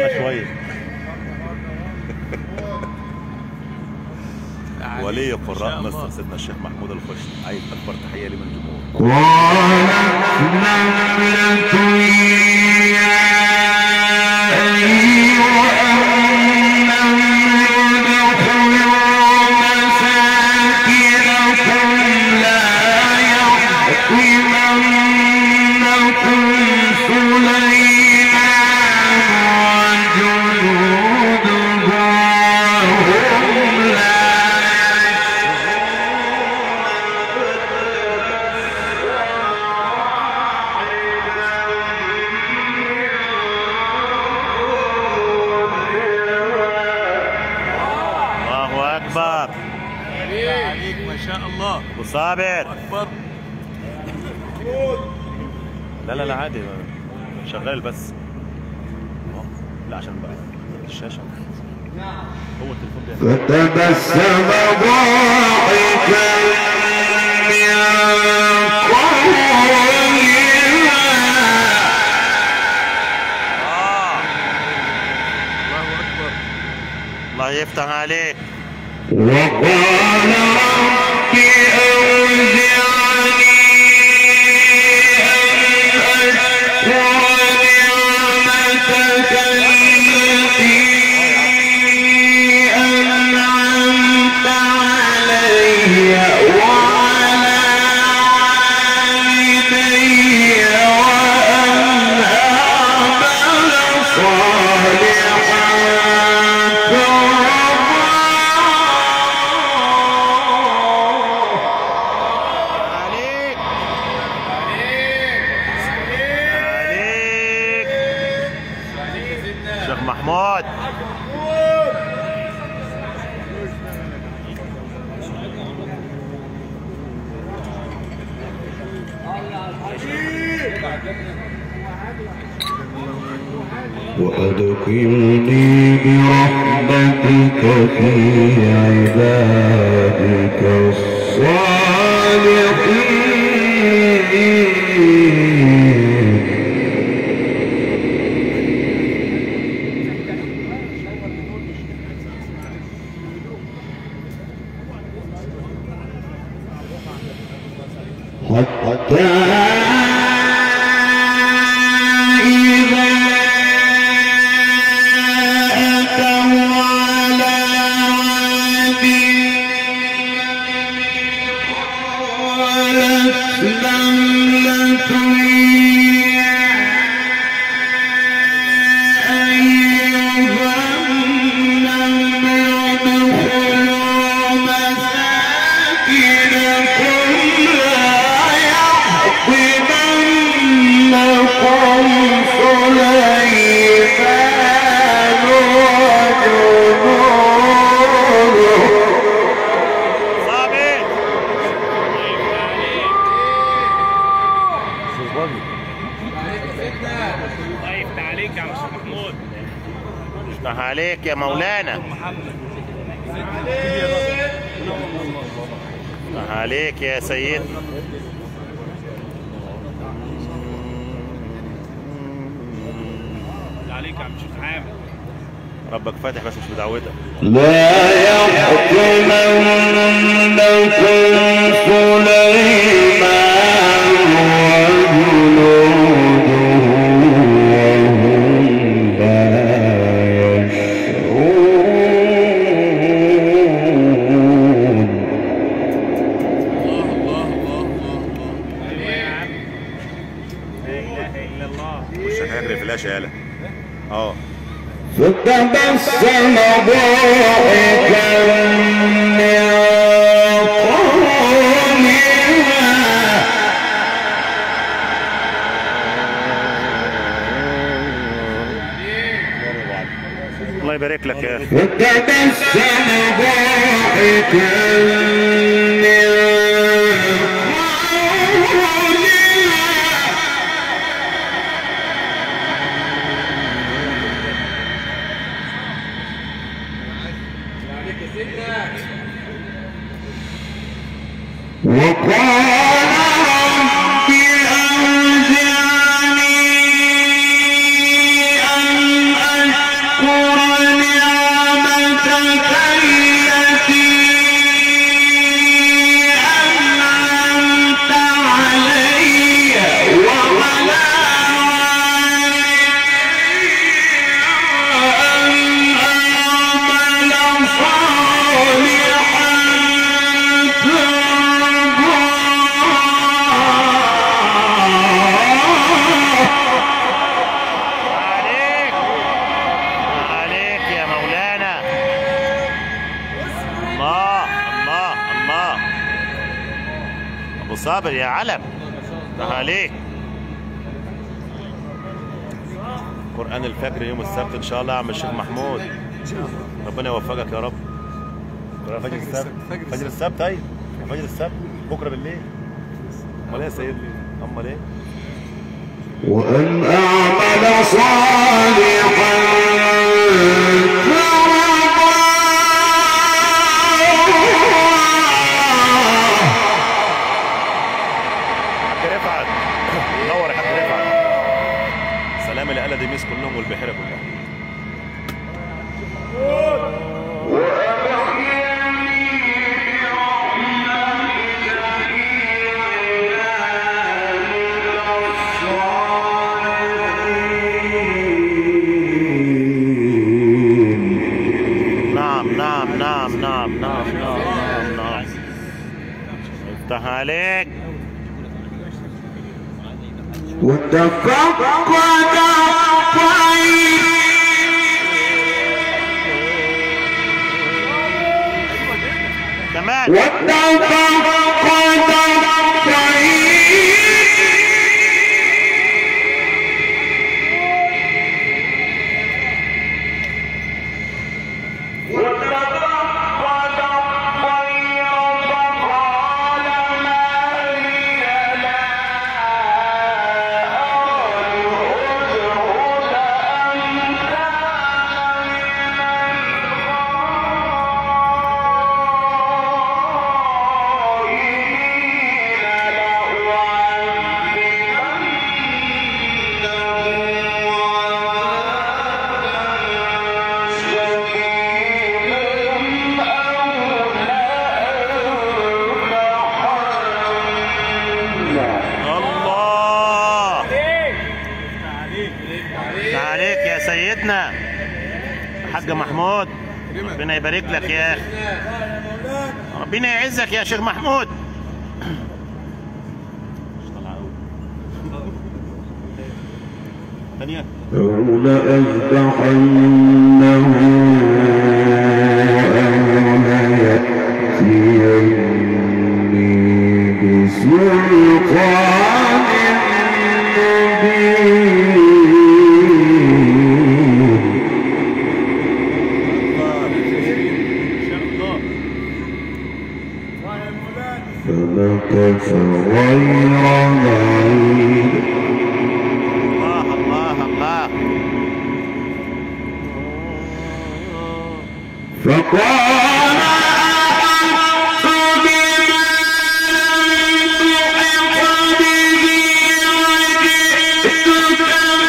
شويه ولي قراء مصر سيدنا الشيخ محمود الخشن عايز اكبر تحيه لي من الجمهور قالت نملة يا أيها النمل ادخلوا مساكنكم لا يحطمنكم سليمان وجنوده وهم لا الله اكبر عليك ما شاء الله ابو صابر اكبر لا لا لا عادي شغال بس أهو. لا عشان بقى الشاشه هو التليفون بيعمل فتبسم ضاحكا من قولها الله اكبر الله يفتح عليك وقال رب أوزعني أن أشكر نعمتك التي أنعمت علي وعلى والدي وأن أعمل صالحا عليك عليك شيخ محمود وأدخلني برحمتك في عبادك الصالحين حتى إذا أتوا على واد قالت نملة يا أيها النمل ادخلوا مساكنكم لا يحطمنكم سليمان وجنوده صابر الله يفتح عليك يا مستر محمود يفتح عليك يا مولانا يفتح عليك يا سيد عليك يا عم شيخ عامر ربك فاتح بس مش بدعوتك لا يحكمنكم سليمان وجنوده وهم لا يشعرون الله الله الله الله الله ايوه يا عم لا اله الا الله مش هنري فلاش يالا اه فتبسم ضاحكا من قولها الله يبارك لك يا اخي فتبسم ضاحكا من قولها وقال رب أوزعني أن صابر يا علم ده عليك قرآن الفجر يوم السبت إن شاء الله يا عم الشيخ محمود ربنا يوفقك يا رب قرآن فجر السبت فجر فجر السبت أيوة فجر السبت بكرة بالليل أمال إيه يا سيدي أمال إيه وأن أعمل صالحا ترضاه حاج رفعت نور يا حاج رفعت سلام الآلة دي ميس كلهم والبحيرة كلها نعم نعم نعم نعم نعم نعم نعم نعم افتح عليك وتفقد الطير كمان وتفقد الطير وتفقد الطير فقال ما لي لا أرى الهدهد أم كان من الغائبين الله عليك يا سيدنا حاج محمود ربنا يبارك لك يا اخي ربنا يعزك يا شيخ محمود ثانية أو لأذبحنه أو ليأتيني بسلطان مبين فمكث غير بعيد الله الله الله فقال أحط بما لم تحط به وجئتك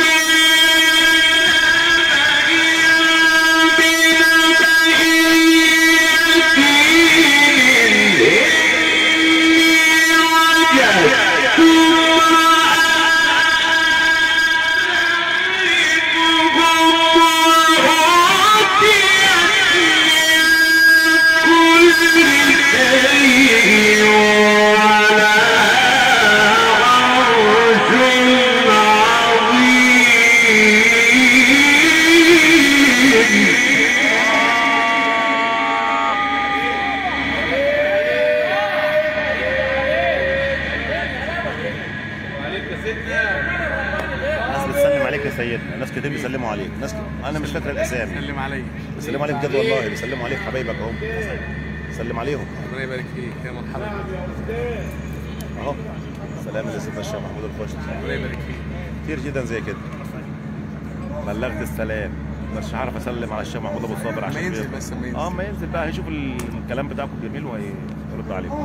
الناس بتسلم عليك يا سيدنا ناس كتير بيسلموا عليك ناس ك... انا مش فاكر الاسامي سلم عليا بيسلموا عليك بجد والله بيسلموا عليك حبايبك اهم سلم عليهم ربنا يبارك فيك يا مرحبا اهو سلام لسيدنا الشيخ محمود الخشت ربنا يبارك فيك كتير جدا زي كده بلغت السلام مش هعرف اسلم على الشيخ محمود ابو صابر عشان ينزل بيطلع. بس، لما ينزل. اه ما ينزل بقى هيشوف الكلام بتاعكم جميل وهيرد عليكم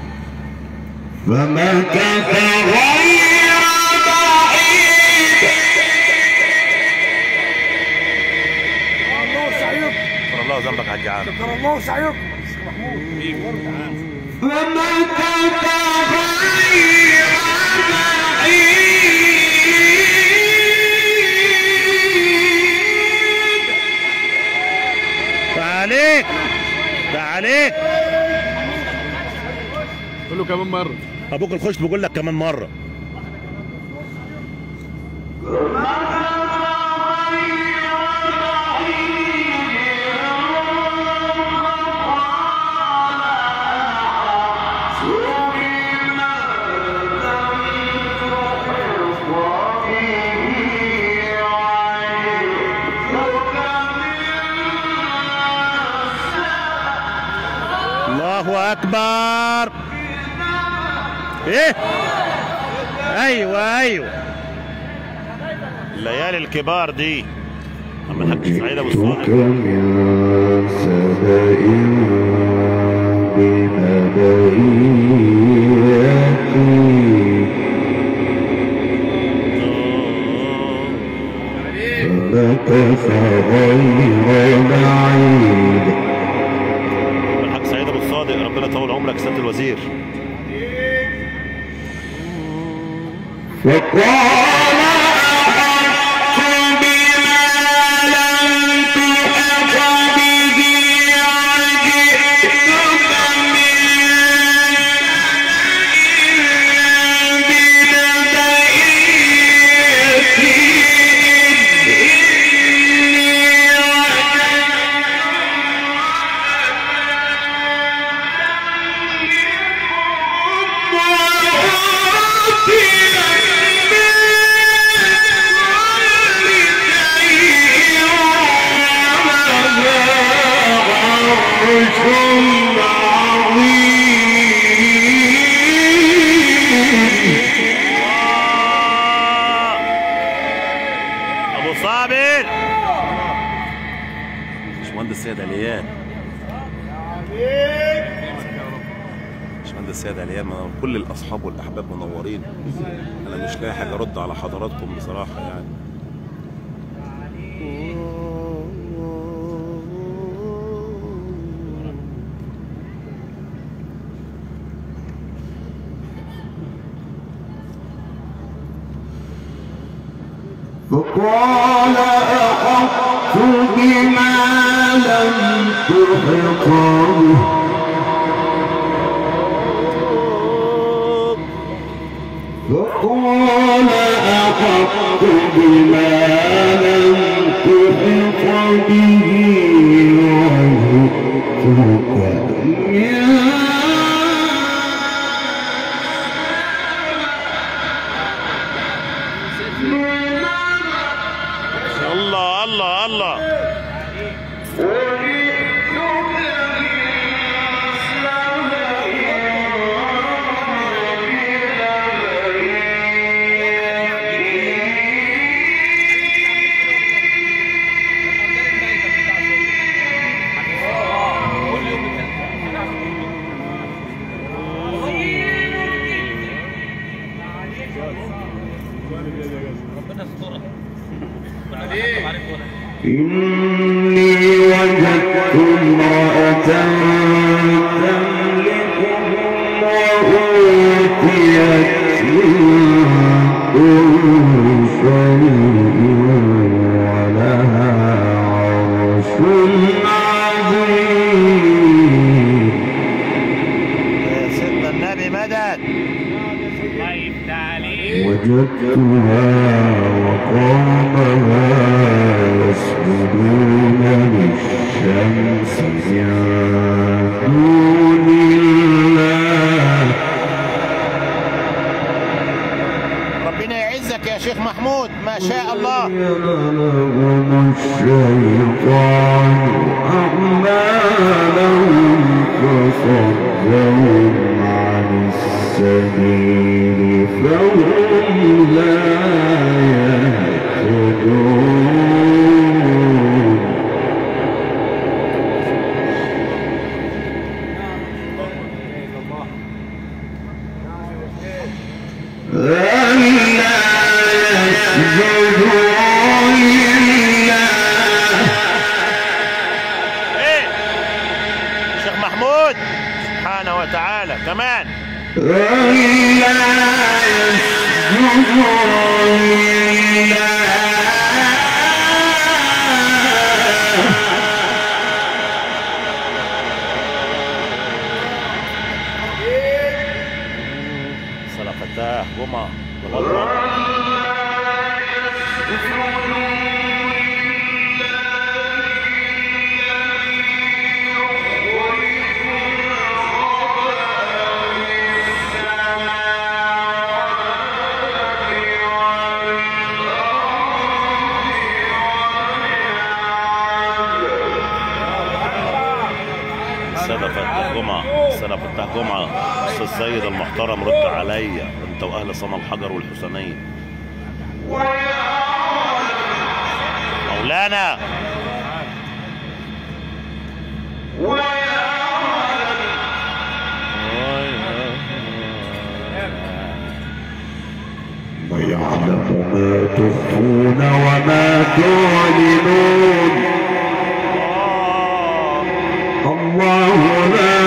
فمكث غير بعيد الله سعيد غفر الله ذنبك يا حاج عامر شكر الله سعيد فمكث غير بعيد تعاليك تعاليك قول له كمان مره ابوك الخشت بيقول لك كمان مره ثم الكبار ايه ايوه ايوه الليالي الكبار دي اما الحاج سعيد ابو جئتك الصادق من سبأ بنبأ يقين فمكث غير بعيد الحاج سعيد ابو الصادق ربنا يطول عمرك سياده الوزير فقال أحط بما لم تحط به وجئتك من بنبأ يقين إني ابو صابر باشمهندس سيد عليان باشمهندس سيد عليان منور. كل الاصحاب والاحباب منورين انا مش لاقي حاجه ارد على حضراتكم بصراحه يعني فقال أحط بما لم تحط به فقال أحط بما لم تحط به وجئتك من الله الله الله إني وجدت امرأة تملكهم وأوتيت من كل شيء ولها عرش عظيم يا سيدنا النبي مدد الله يفتح عليك وجدتها وقومها يسجدون للشمس من دون الله ربنا يعزك يا شيخ محمود ما شاء الله لهم الشيطان أعمالهم فصدهم عن السبيل فهم لا يهتدون ألا يسجدوا لله ايه شيخ محمود سبحانه وتعالى كمان ألا يسجدوا لله صلاة فتاح جمعة منور سنة فتاح جمعة سنة فتاح الجمعة أستاذ سيد المحترم رد عليا أنت وأهل صنع الحجر والحسينية مولانا ويعلم ما تخفون وما تعلنون الله لا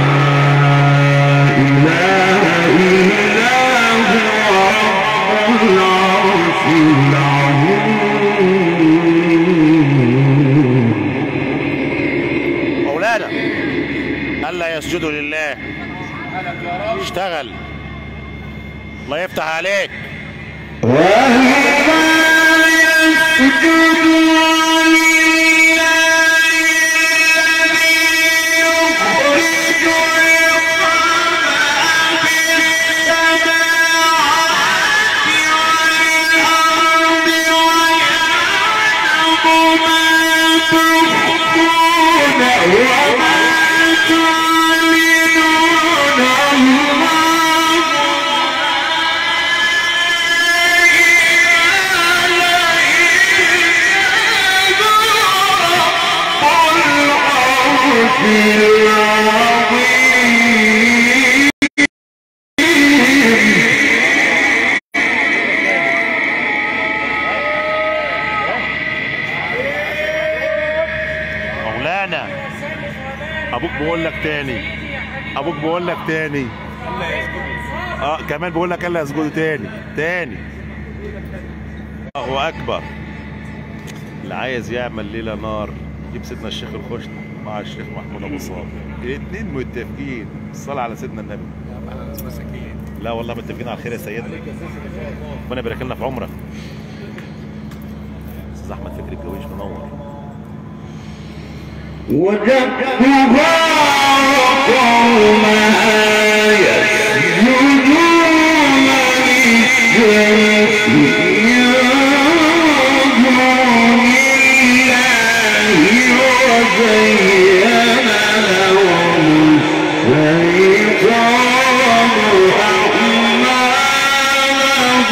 إله إلا هو رب العرش العظيم مولانا ألا يسجدوا لله اشتغل الله يفتح عليك وهما يسجدون لله الذي يخرج الخبأ في السماوات والأرض ويعلم ما تخفون وما تعلنون الله مولانا ابوك بيقول لك تاني ابوك بيقول لك تاني اه كمان بيقول لك الا يسجدوا تاني تاني الله اكبر اللي عايز يعمل ليله نار يجيب سيدنا الشيخ الخشت مع الشيخ محمود ابو صابر الاثنين متفقين الصلاه على سيدنا النبي لا والله متفقين على الخير يا سيدنا ربنا يبارك لنا في عمرك استاذ احمد فكري الجويش منور وجدتها وقومها يسجدون للشمس من دون الله وزين لهم الشيطان أعمالهم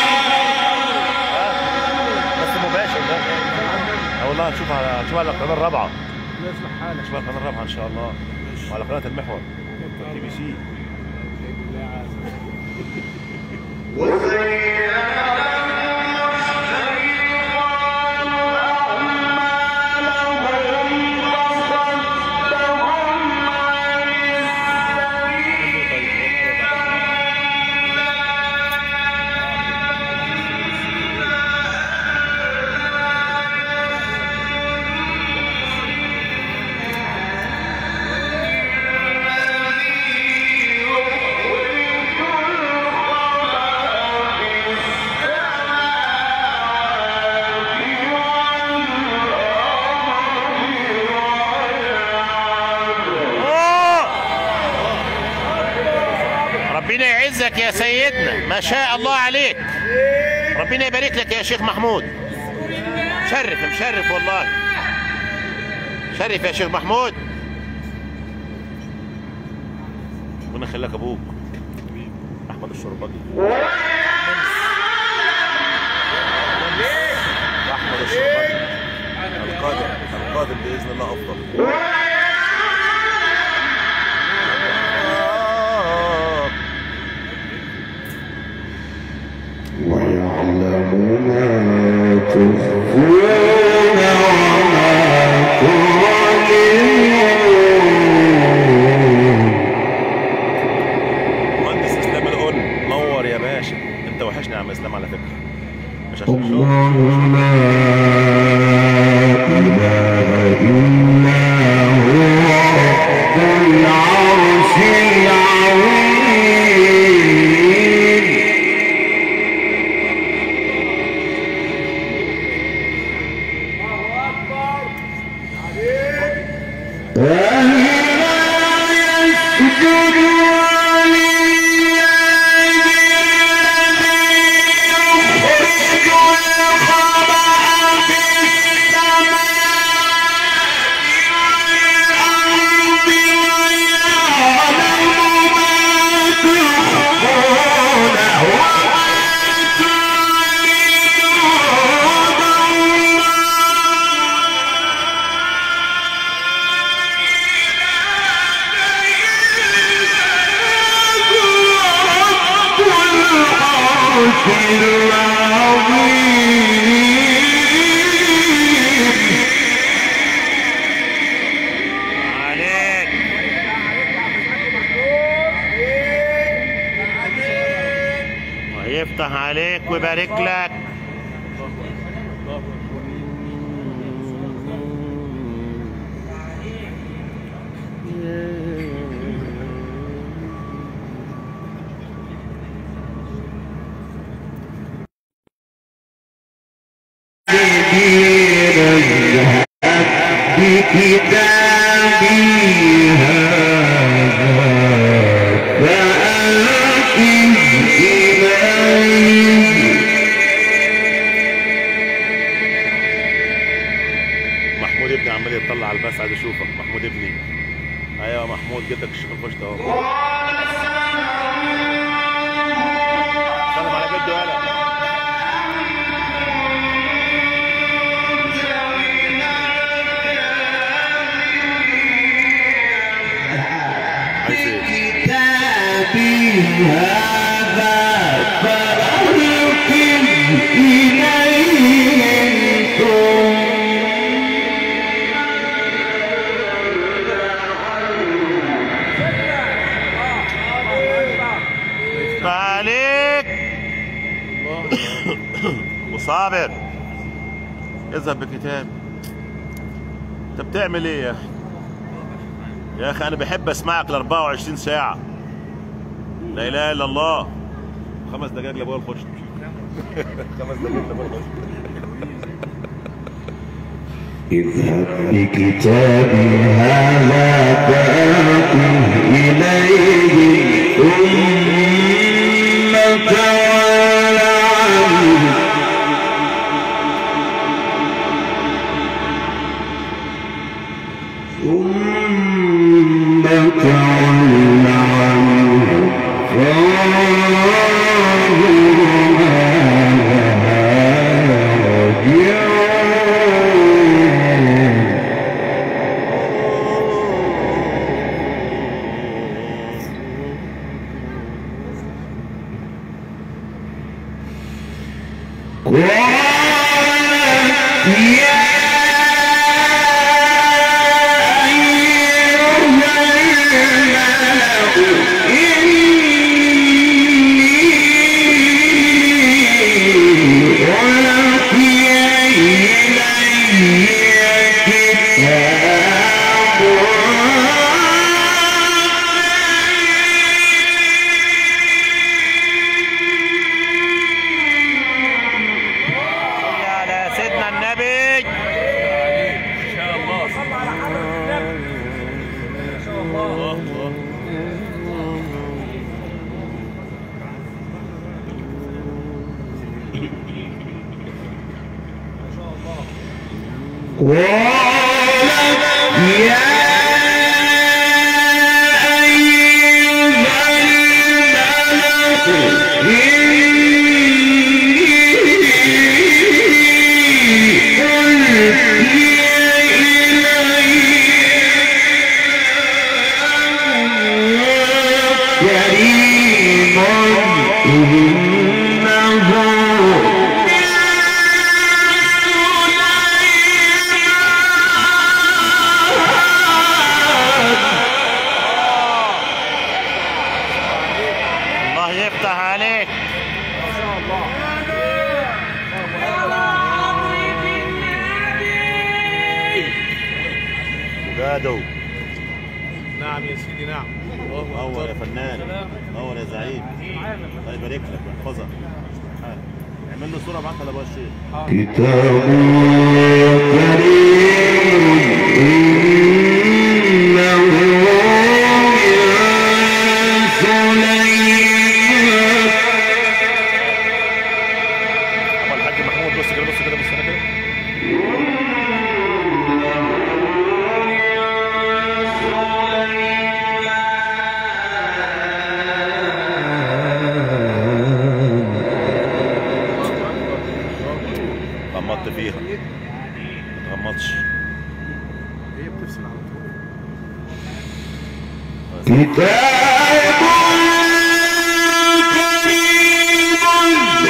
بس مباشر ده اه والله هنشوف على هنشوف على القناه الرابعه هنشوف على القناه الرابعه ان شاء الله وعلى قناه المحور تي بي سي ربنا يعزك يا سيدنا ما شاء الله عليك ربنا يبارك لك يا شيخ محمود مشرف مشرف والله شرف يا شيخ محمود ربنا يخليك ابوك احمد الشربجي احمد الشربجي القادم القادم باذن الله افضل ويعلم ما تخفون وما تعلنون مهندس اسلام القن نور يا باشا انت وحشني يا عم اسلام على فكره مش عشان الشغل الله لا إله إلا هو رب العرش العظيم ويعلم العرش العظيم عليك ويفتح عليك ويبارك لك اذهب بكتابي هذا فألقه إليه محمود ابني عمال يطلع على البث عايز اشوفك محمود ابني ايوه محمود جدك الشيخ الفشت اهو سلم على جده يالا عايز ايه؟ كتابي هذا فألقه إليهم ثم فعليك وصابر اذهب بكتاب انت بتعمل ايه يا اخي يا اخي انا بحب اسمعك ل 24 ساعه لا اله الا الله خمس دقائق لابويا الخشت خمس دقائق لابويا الخشت اذهب بكتابي هذا فألقه إليهم ثم تول عنه ثم تول عنه راجعون قالت يا أيها الملأ إني ألقي إلي كتاب على سيدنا النبي ان شاء الله صل على حضرة النبي ما شاء الله قالت يا أيها الملأ إني ألقي إلي كريم إنه الله يفتح عليك جادو نعم يا سيدي نعم الله نور يا اكبر فنان نور يا زعيم الله يبارك لك ويحفظك اعمل له صوره معاك لابو الشيخ كتاب كريم إنه من سليمان ابو الحاج محمود بص كده بص كده بص كده غمضت فيها ما تغمضش هي بتفصل على طول كتاب كريم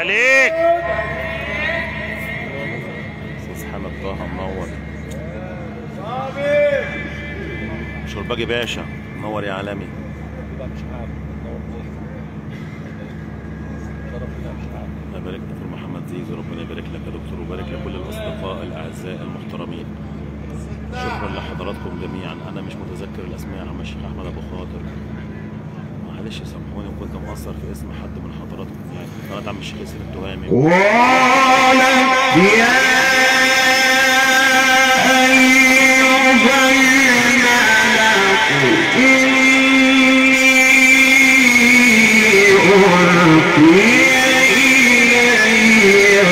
عليك استاذ حمد طه منور شرباجي باشا منور يا عالمي ربنا يبارك دكتور محمد زيزو ربنا يبارك لك يا دكتور ويبارك لكل الاصدقاء الاعزاء المحترمين شكرا لحضراتكم جميعا انا مش متذكر الاسماء يا عم الشيخ احمد ابو خاطر معلش سامحوني ان كنت مقصر في اسم حد من حضراتكم يعني قناه عم الشيخ ياسين التهامي قال يا أيها الملك إني ألقي إلي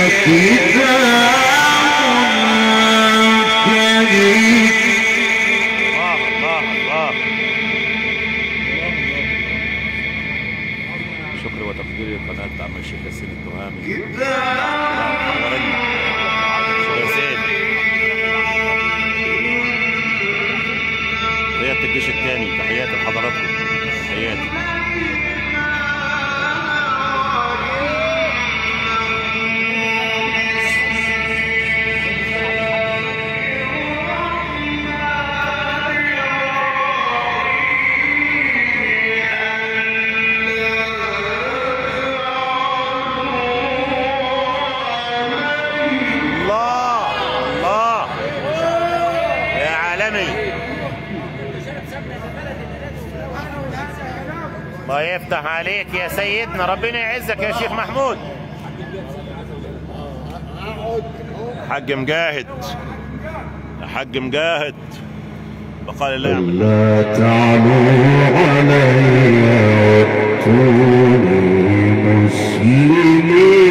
كتاب كريم الله الله الله شكري وتقديري لقناة عم الشيخ ياسين التهامي منورنا. شيخ ياسين قيادة الجيش الثاني تحياتي لحضراتكم تحياتي الله الله يا عالمي الله يفتح عليك يا سيدنا ربنا يعزك يا شيخ محمود حاج مجاهد يا حاج مجاهد بقال الله يعمل لا تعلوا علي واتوني مسلمين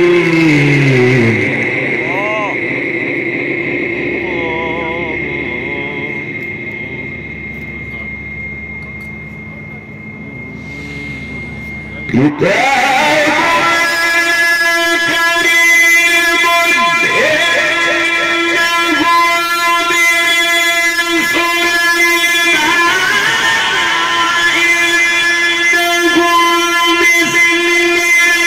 كتاب كريم إنه من سليمان إنه بسم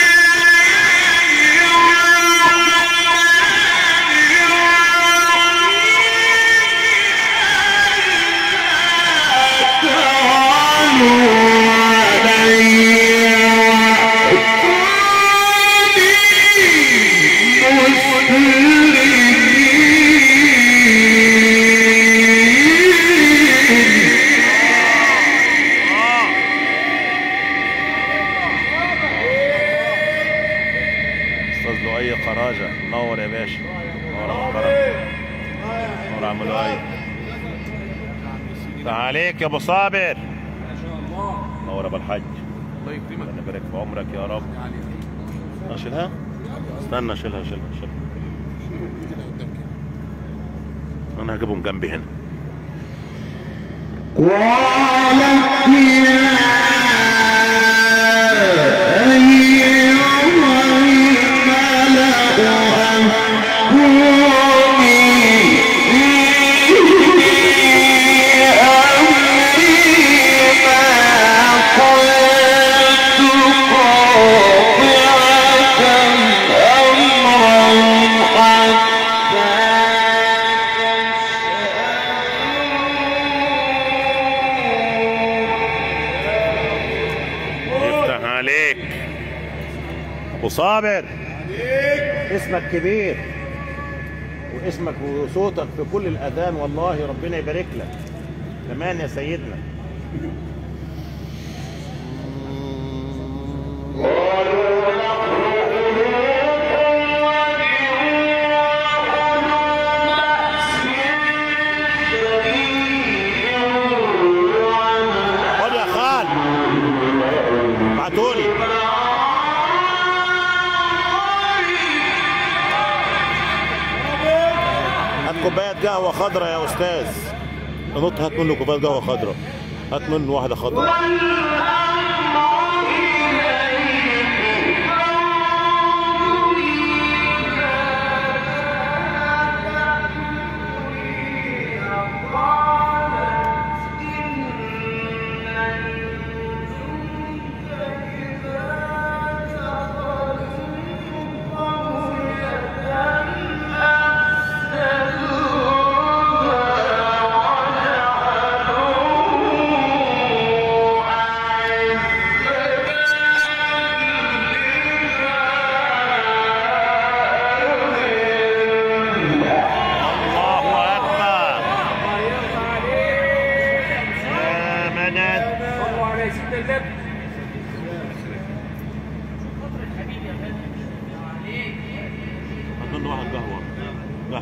استاذ لؤي قراجه نور يا باشا نور يا محترم نور يا عم لؤي عليك يا ابو صابر نور يا ابو الحاج الله يكرمك ربنا يبارك في عمرك يا رب اشيلها استنى اشيلها اشيلها اشيلها انا هجيبهم جنبي هنا قالت يا أيها الملأ أفتوني في أمري ما كنت قاطعة أمرا يفتح عليك ابو صابر اسمك كبير واسمك وصوتك في كل الاذان والله ربنا يبارك لك كمان يا سيدنا خد يا خال بعتولي هات كوبايه قهوه خضراء يا استاذ نط هات منه كوبايه قهوه خضراء هات منه واحده خضراء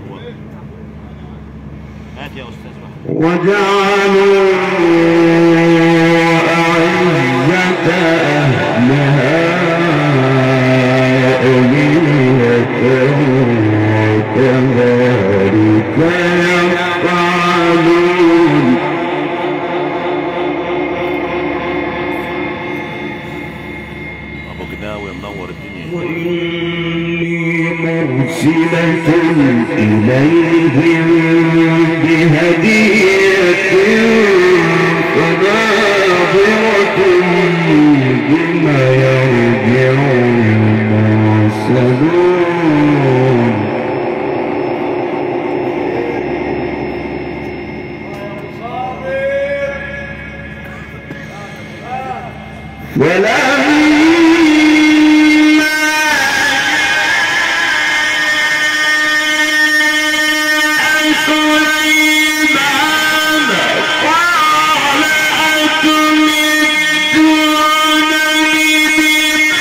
العفو هات يا استاذ محمود وجعلوا أعزة أهلها أذلة وكذلك يفعلون ابو جناوي منور الدنيا وإني مرسلة إليهم بهدية فناظرة بما يرجع المرسلون ولما سليمان قال أتمدونني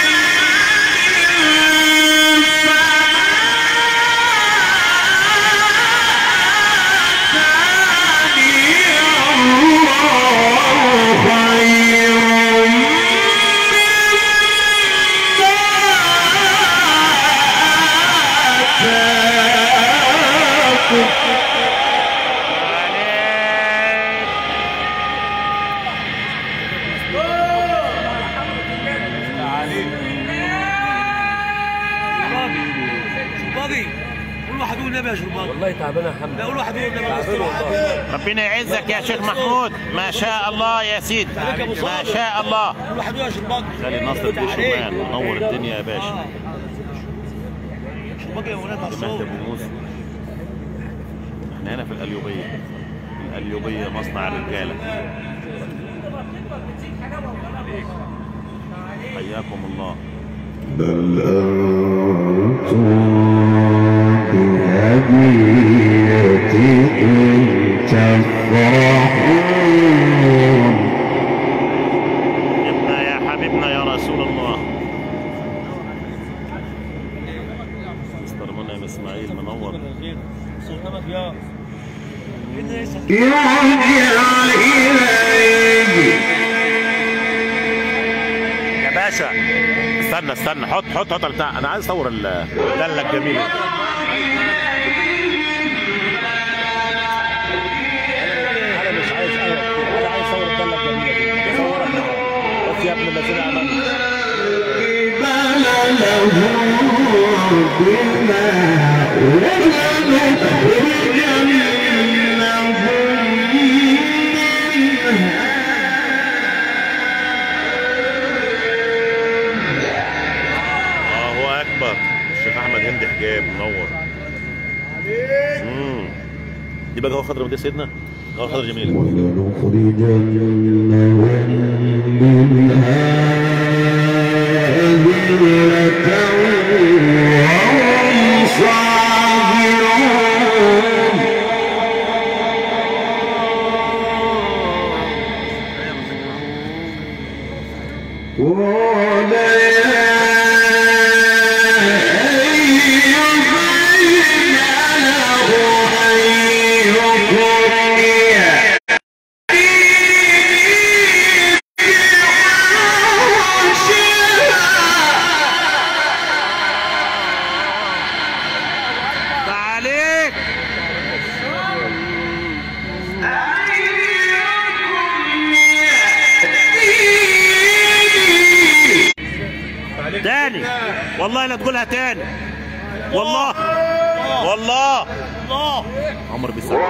شرباجي قول واحد قول النبي يا شرباجي والله تعبان يا حمد لا قول واحد قول النبي تعبان والله ربنا يعزك يا شيخ محمود ما شاء الله يا سيدي ما شاء الله قول واحد قول يا شرباجي خلي نصر الشمال منور الدنيا يا باشا شرباجي يا ولاد على سمعت الصوت ابو موسى احنا هنا في القليوبيه القليوبيه مصنع الرجاله حياكم الله بل أنتم بهديتكم تفرحون جبنا يا حبيبنا يا رسول الله مستر منعم اسماعيل منور سلطانك يا يرجع إليه يا باشا استنى استنى حط حط حط بتاع انا عايز اصور الدله الجميله انا مش عايز اصور انا عايز اصور الدله الجميله دي صورها بس يا ابن الذين امنوا قبل له بما وجدوا وجنهم منها الله اكبر الشيخ احمد هندي حجاب منور امم دي بقى هو خضر مدير سيدنا هو خضر جميل ولنخرجنهم منها أذلة وهم صاغرون قال يا أيها له أيكم عليك تاني والله لا تقولها تاني والله والله الله عمر بيسلم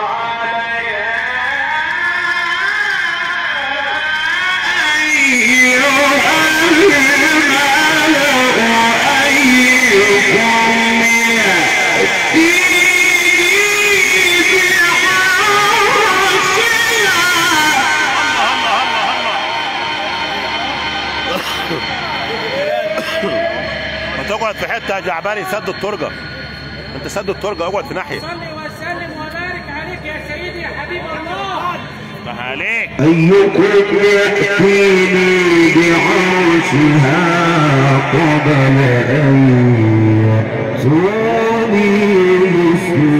ما تقعد في حته يا جعبالي سد الترجه انت سد الترجه اقعد في ناحيه صلي وسلم وبارك عليك يا سيدي يا حبيب الله ما عليك أيكم يأتيني بعرشها قبل أن يأتوني مسلمين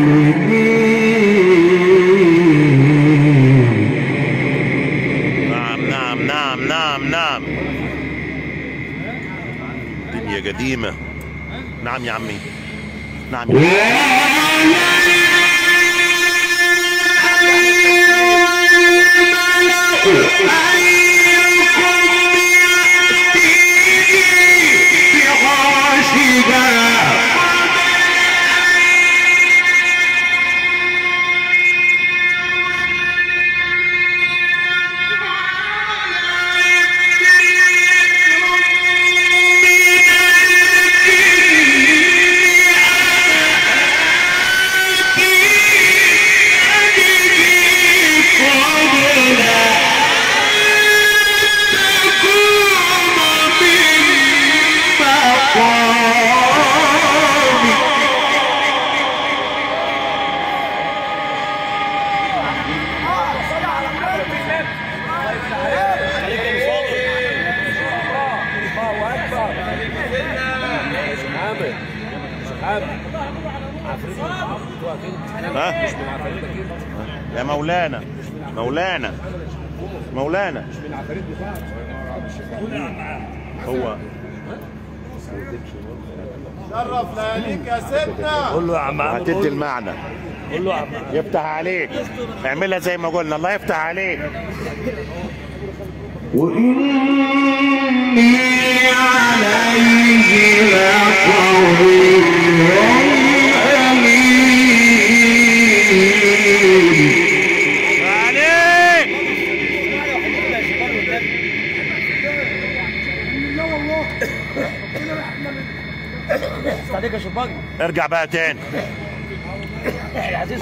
غالية قديمة نعم يا عمي نعم يا عمي. ها يا مولانا مولانا مولانا هو شرف لياليك يا سيدنا قول له يا عم عمرو هتدي المعنى قول له يا عم يفتح عليك اعملها زي ما قلنا الله يفتح عليك وإني عليه لقوي أمين عليك عليك يا شباك ارجع بقى تاني العزيز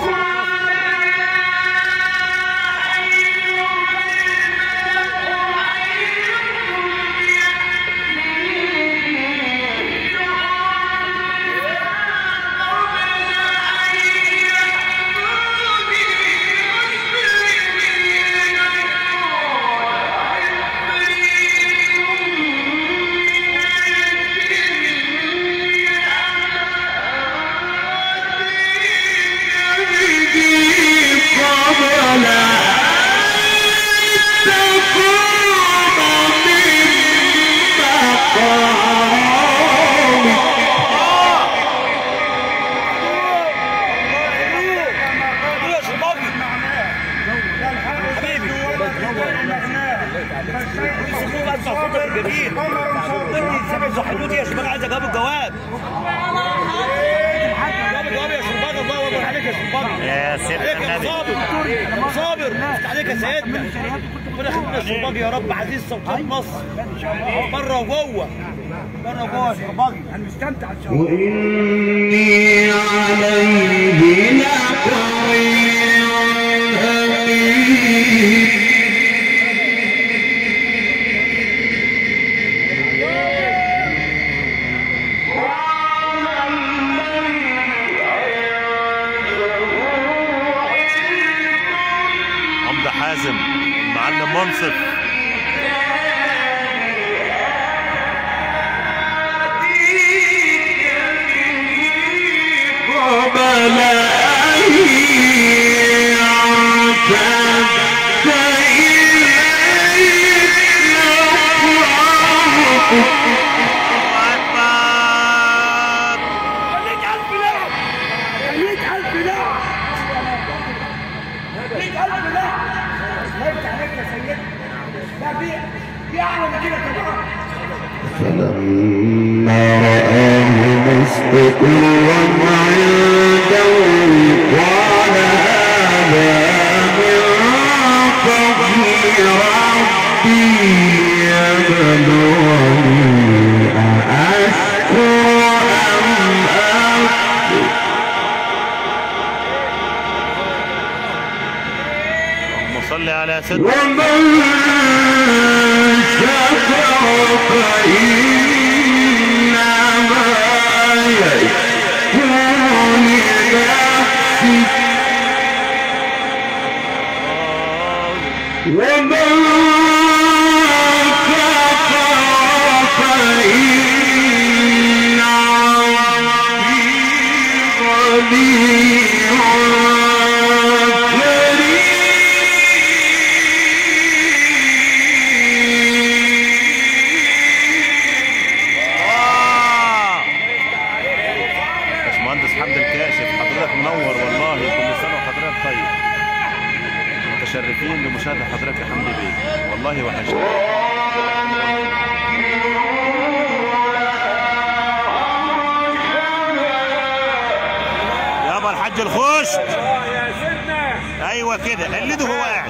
قبل تقوم من مقامك يا شباك حبيبي يسموه بقى الصحوط الجميل مني سامع زحلوتي يا شباك عايز اجاوب الجواب جاوب الجواب يا شباك الله اكبر عليك يا شباك يا سيدنا عليك يا النبي صابر صابر افتح عليك يا سيدنا ربنا يخلينا الشباك يا رب عزيز سلطان مصر بره وجوه بره وجوه يا شباك وإني عليه لقوي أمين عمده حازم معلم منصف قبل أن يعتد إليك اكبر خليك على البلاد خليك على البلاد خليك على البلاد الله يفتح عليك يا سيدنا لا دي دي اعلى من كده كمان فلما رآه مستقرا عنده قال هذا من فضل ربي ليبلوني أأشكر أم أكفر اللهم صل على سيدنا ومن شكر فإنما يشكر لنفسه ومن كفر فإن ربي غني كريم متشوقين لمشاهده حضرتك يا حمدي بيه والله وحشتني يابا الحاج الخشت يا سيدنا ايوه كده قلده هو قاعد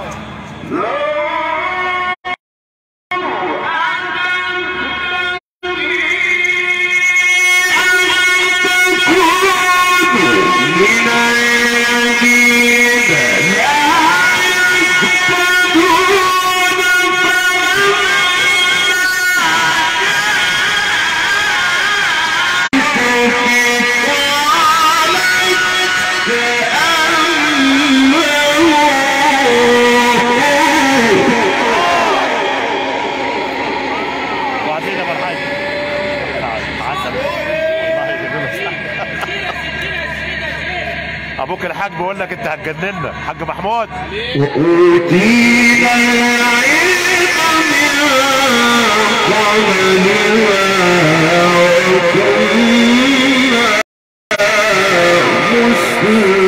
من الذين لا يهتدون وبعدين يا الحاج تعال عسل والله يجزيله الصحة. ابوك الحاج بيقول لك انت هتجننا حاج محمود وأوتينا العلم من قبلها وكنا مسلمين